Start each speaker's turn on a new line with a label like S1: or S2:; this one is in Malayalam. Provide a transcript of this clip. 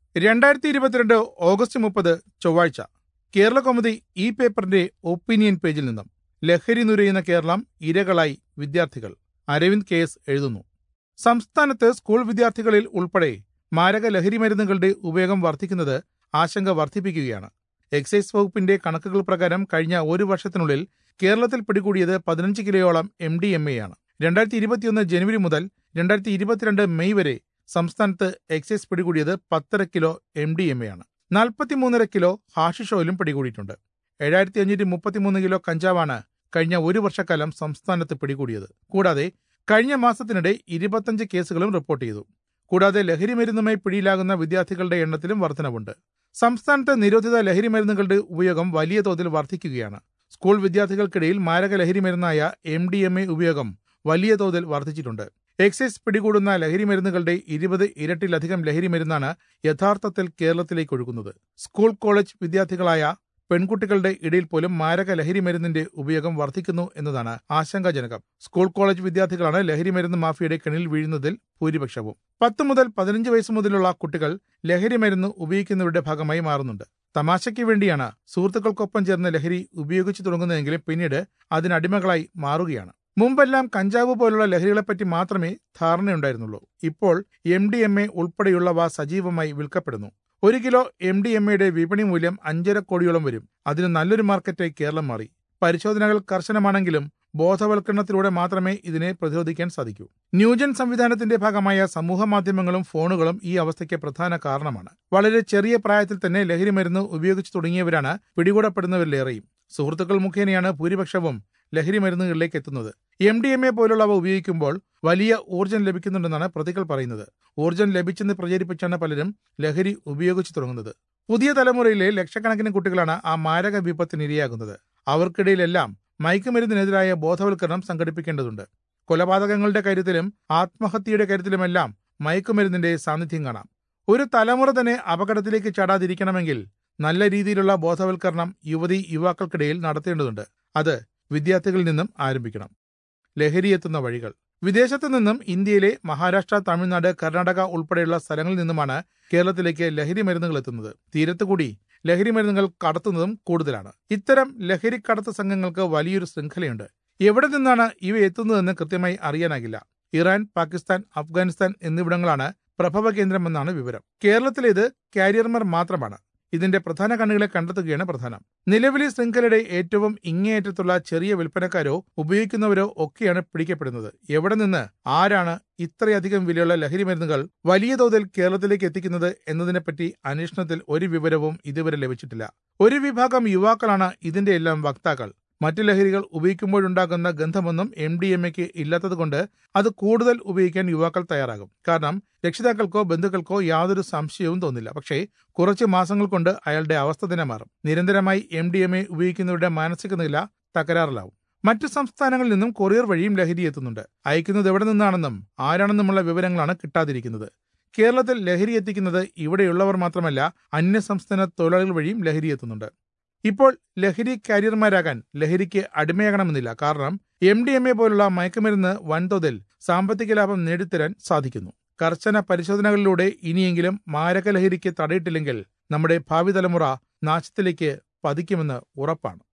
S1: രണ്ടായിരത്തി ഇരുപത്തിരണ്ട് ഓഗസ്റ്റ് മുപ്പത് ചൊവ്വാഴ്ച കേരള കൗമുദി ഈ പേപ്പറിന്റെ ഒപ്പീനിയൻ പേജിൽ നിന്നും ലഹരി നുരയുന്ന കേരളം ഇരകളായി വിദ്യാർത്ഥികൾ അരവിന്ദ് കെ എസ് എഴുതുന്നു സംസ്ഥാനത്ത് സ്കൂൾ വിദ്യാർത്ഥികളിൽ ഉൾപ്പെടെ മാരക ലഹരി മരുന്നുകളുടെ ഉപയോഗം വർദ്ധിക്കുന്നത് ആശങ്ക വർദ്ധിപ്പിക്കുകയാണ് എക്സൈസ് വകുപ്പിന്റെ കണക്കുകൾ പ്രകാരം കഴിഞ്ഞ ഒരു വർഷത്തിനുള്ളിൽ കേരളത്തിൽ പിടികൂടിയത് പതിനഞ്ച് കിലോയോളം എം ഡി എം എ ആണ് രണ്ടായിരത്തി ഇരുപത്തിയൊന്ന് ജനുവരി മുതൽ രണ്ടായിരത്തി ഇരുപത്തിരണ്ട് മെയ് വരെ സംസ്ഥാനത്ത് എക്സൈസ് പിടികൂടിയത് പത്തര kilo M D M A ആണ് നാൽപ്പത്തിമൂന്നര കിലോ ഹാഷിഷ് ഓയിലും പിടികൂടിയിട്ടുണ്ട് ഏഴായിരത്തി അഞ്ഞൂറ്റി മുപ്പത്തിമൂന്ന് കിലോ കഞ്ചാവാണ് കഴിഞ്ഞ ഒരു വർഷക്കാലം സംസ്ഥാനത്ത് പിടികൂടിയത് കൂടാതെ കഴിഞ്ഞ മാസത്തിനിടെ ഇരുപത്തഞ്ച് കേസുകളും റിപ്പോർട്ട് ചെയ്തു കൂടാതെ ലഹരി മരുന്നുമായി പിടിയിലാകുന്ന വിദ്യാർത്ഥികളുടെ എണ്ണത്തിലും വർധനവുണ്ട് സംസ്ഥാനത്ത് നിരോധിത ലഹരി മരുന്നുകളുടെ ഉപയോഗം വലിയ തോതിൽ വർദ്ധിക്കുകയാണ് സ്കൂൾ വിദ്യാർത്ഥികൾക്കിടയിൽ മാരക ലഹരി മരുന്നായ എം ഡി എം എ ഉപയോഗം വലിയ തോതിൽ വർദ്ധിച്ചിട്ടുണ്ട് എക്സൈസ് പിടികൂടുന്ന ലഹരി മരുന്നുകളുടെ ഇരുപത് ഇരട്ടിലധികം ലഹരി മരുന്നാണ് യഥാർത്ഥത്തിൽ കേരളത്തിലേക്ക് ഒഴുകുന്നത് സ്കൂൾ കോളേജ് വിദ്യാർത്ഥികളായ പെൺകുട്ടികളുടെ ഇടയിൽ പോലും മാരക ലഹരി മരുന്നിന്റെ ഉപയോഗം വർദ്ധിക്കുന്നു എന്നതാണ് ആശങ്കാജനകം സ്കൂൾ കോളേജ് വിദ്യാർത്ഥികളാണ് ലഹരി മരുന്ന് മാഫിയയുടെ കെണിൽ വീഴുന്നതിൽ ഭൂരിപക്ഷവും പത്ത് മുതൽ പതിനഞ്ച് വയസ്സ് മുതലുള്ള കുട്ടികൾ ലഹരി മരുന്ന് ഉപയോഗിക്കുന്നവരുടെ ഭാഗമായി മാറുന്നുണ്ട് തമാശയ്ക്ക് വേണ്ടിയാണ് സുഹൃത്തുക്കൾക്കൊപ്പം ചേർന്ന് ലഹരി ഉപയോഗിച്ചു തുടങ്ങുന്നതെങ്കിലും പിന്നീട് അതിനടിമകളായി മാറുകയാണ് മുമ്പെല്ലാം കഞ്ചാവ് പോലുള്ള ലഹരികളെപ്പറ്റി മാത്രമേ ധാരണയുണ്ടായിരുന്നുള്ളൂ ഇപ്പോൾ എം ഡി എം എ ഉൾപ്പെടെയുള്ളവ സജീവമായി വിൽക്കപ്പെടുന്നു ഒരു കിലോ എം ഡി എം എയുടെ വിപണി മൂല്യം അഞ്ചര കോടിയോളം വരും അതിന് നല്ലൊരു മാർക്കറ്റായി കേരളം മാറി പരിശോധനകൾ കർശനമാണെങ്കിലും ബോധവൽക്കരണത്തിലൂടെ മാത്രമേ ഇതിനെ പ്രതിരോധിക്കാൻ സാധിക്കൂ ന്യൂജൻ സംവിധാനത്തിന്റെ ഭാഗമായ സമൂഹ മാധ്യമങ്ങളും ഫോണുകളും ഈ അവസ്ഥയ്ക്ക് പ്രധാന കാരണമാണ് വളരെ ചെറിയ പ്രായത്തിൽ തന്നെ ലഹരി മരുന്ന് ഉപയോഗിച്ചു തുടങ്ങിയവരാണ് പിടികൂടപ്പെടുന്നവരിലേറെയും സുഹൃത്തുക്കൾ മുഖേനയാണ് ഭൂരിപക്ഷവും ലഹരി മരുന്നുകളിലേക്ക് എത്തുന്നത് എം ഡി എം എ പോലുള്ളവ ഉപയോഗിക്കുമ്പോൾ വലിയ ഊർജ്ജം ലഭിക്കുന്നുണ്ടെന്നാണ് പ്രതികൾ പറയുന്നത് ഊർജ്ജം ലഭിച്ചെന്ന് പ്രചരിപ്പിച്ചാണ് പലരും ലഹരി ഉപയോഗിച്ചു തുടങ്ങുന്നത് പുതിയ തലമുറയിലെ ലക്ഷക്കണക്കിന് കുട്ടികളാണ് ആ മാരക വിപത്തിന് ഇരയാകുന്നത് അവർക്കിടയിലെല്ലാം മയക്കുമരുന്നിനെതിരായ ബോധവൽക്കരണം സംഘടിപ്പിക്കേണ്ടതുണ്ട് കൊലപാതകങ്ങളുടെ കാര്യത്തിലും ആത്മഹത്യയുടെ കാര്യത്തിലുമെല്ലാം മയക്കുമരുന്നിന്റെ സാന്നിധ്യം കാണാം ഒരു തലമുറ തന്നെ അപകടത്തിലേക്ക് ചാടാതിരിക്കണമെങ്കിൽ നല്ല രീതിയിലുള്ള ബോധവൽക്കരണം യുവതി യുവാക്കൾക്കിടയിൽ നടത്തേണ്ടതുണ്ട് അത് വിദ്യാർത്ഥികളിൽ നിന്നും ആരംഭിക്കണം ലഹരി എത്തുന്ന വഴികൾ വിദേശത്തു നിന്നും ഇന്ത്യയിലെ മഹാരാഷ്ട്ര തമിഴ്നാട് കർണാടക ഉൾപ്പെടെയുള്ള സ്ഥലങ്ങളിൽ നിന്നുമാണ് കേരളത്തിലേക്ക് ലഹരി മരുന്നുകൾ എത്തുന്നത് തീരത്തുകൂടി ലഹരി മരുന്നുകൾ കടത്തുന്നതും കൂടുതലാണ് ഇത്തരം ലഹരി കടത്ത് സംഘങ്ങൾക്ക് വലിയൊരു ശൃംഖലയുണ്ട് എവിടെ നിന്നാണ് ഇവ എത്തുന്നതെന്ന് കൃത്യമായി അറിയാനാകില്ല ഇറാൻ പാകിസ്ഥാൻ അഫ്ഗാനിസ്ഥാൻ എന്നിവിടങ്ങളാണ് പ്രഭവ കേന്ദ്രമെന്നാണ് വിവരം കേരളത്തിലേത് കാരിയർമാർ മാത്രമാണ് ഇതിന്റെ പ്രധാന കണ്ണുകളെ കണ്ടെത്തുകയാണ് പ്രധാനം നിലവിലെ ശൃംഖലയുടെ ഏറ്റവും ഇങ്ങേയറ്റത്തുള്ള ചെറിയ വിൽപ്പനക്കാരോ ഉപയോഗിക്കുന്നവരോ ഒക്കെയാണ് പിടിക്കപ്പെടുന്നത് എവിടെ നിന്ന് ആരാണ് ഇത്രയധികം വിലയുള്ള ലഹരി മരുന്നുകൾ വലിയ തോതിൽ കേരളത്തിലേക്ക് എത്തിക്കുന്നത് എന്നതിനെപ്പറ്റി അന്വേഷണത്തിൽ ഒരു വിവരവും ഇതുവരെ ലഭിച്ചിട്ടില്ല ഒരു വിഭാഗം യുവാക്കളാണ് ഇതിന്റെ എല്ലാം വക്താക്കൾ മറ്റു ലഹരികൾ ഉപയോഗിക്കുമ്പോഴുണ്ടാകുന്ന ഗന്ധമൊന്നും എം ഡി എം എക്ക് ഇല്ലാത്തതുകൊണ്ട് അത് കൂടുതൽ ഉപയോഗിക്കാൻ യുവാക്കൾ തയ്യാറാകും കാരണം രക്ഷിതാക്കൾക്കോ ബന്ധുക്കൾക്കോ യാതൊരു സംശയവും തോന്നില്ല പക്ഷേ കുറച്ച് മാസങ്ങൾ കൊണ്ട് അയാളുടെ അവസ്ഥ തന്നെ മാറും നിരന്തരമായി എം ഡി എം എ ഉപയോഗിക്കുന്നവരുടെ മാനസിക നില തകരാറിലാവും മറ്റു സംസ്ഥാനങ്ങളിൽ നിന്നും കൊറിയർ വഴിയും ലഹരി എത്തുന്നുണ്ട് അയക്കുന്നത് എവിടെ നിന്നാണെന്നും ആരാണെന്നുമുള്ള വിവരങ്ങളാണ് കിട്ടാതിരിക്കുന്നത് കേരളത്തിൽ ലഹരി എത്തിക്കുന്നത് ഇവിടെയുള്ളവർ മാത്രമല്ല അന്യസംസ്ഥാന തൊഴിലാളികൾ വഴിയും ലഹരി എത്തുന്നുണ്ട് ഇപ്പോൾ ലഹരി കാരിയർമാരാകാൻ ലഹരിക്ക് അടിമയാകണമെന്നില്ല കാരണം എം ഡി എം എ പോലുള്ള മയക്കുമരുന്ന് വൻതോതിൽ സാമ്പത്തിക ലാഭം നേടിത്തരാൻ സാധിക്കുന്നു കർശന പരിശോധനകളിലൂടെ ഇനിയെങ്കിലും മാരക ലഹരിക്ക് തടയിട്ടില്ലെങ്കിൽ നമ്മുടെ ഭാവി തലമുറ നാശത്തിലേക്ക് പതിക്കുമെന്ന് ഉറപ്പാണ്